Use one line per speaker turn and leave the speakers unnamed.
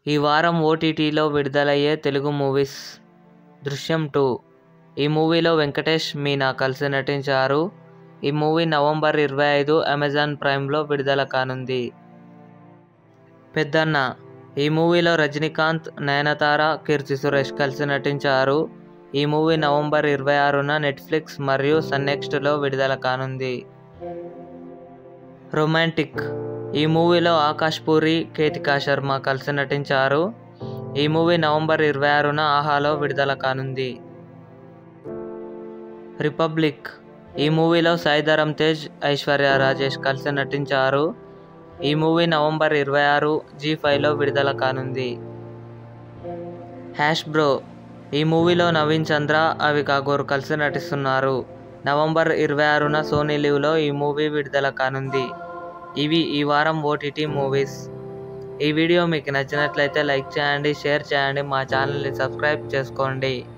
ఈ వారం ఓటీటీలో విడుదలయ్యే తెలుగు మూవీస్ దృశ్యం టూ ఈ మూవీలో వెంకటేష్ మీనా కలిసి నటించారు ఈ మూవీ నవంబర్ ఇరవై ఐదు అమెజాన్ ప్రైమ్లో విడుదల కానుంది పెద్దన్న ఈ మూవీలో రజనీకాంత్ నయనతార కీర్తి సురేష్ కలిసి నటించారు ఈ మూవీ నవంబర్ ఇరవై ఆరున నెట్ఫ్లిక్స్ మరియు సన్నెక్స్ట్లో విడుదల కానుంది రొమాంటిక్ ఈ మూవీలో ఆకాష్ పూరి కేతికా శర్మ కలిసి నటించారు ఈ మూవీ నవంబర్ ఇరవై ఆరున ఆహాలో విడుదల కానుంది రిపబ్లిక్ ఈ మూవీలో సాయిధరమ్ తేజ్ ఐశ్వర్య రాజేష్ కలిసి నటించారు ఈ మూవీ నవంబర్ ఇరవై ఆరు జీ ఫైవ్లో విడుదల కానుంది హ్యాష్ బ్రో ఈ మూవీలో నవీన్ చంద్ర అవికా గోర్ కలిసి నటిస్తున్నారు నవంబర్ ఇరవై ఆరున సోనీ లీవ్లో ఈ మూవీ విడుదల కానుంది ఇవి ఈ వారం ఓటీటీ మూవీస్ ఈ వీడియో మీకు నచ్చినట్లయితే లైక్ చేయండి షేర్ చేయండి మా ఛానల్ని సబ్స్క్రైబ్ చేసుకోండి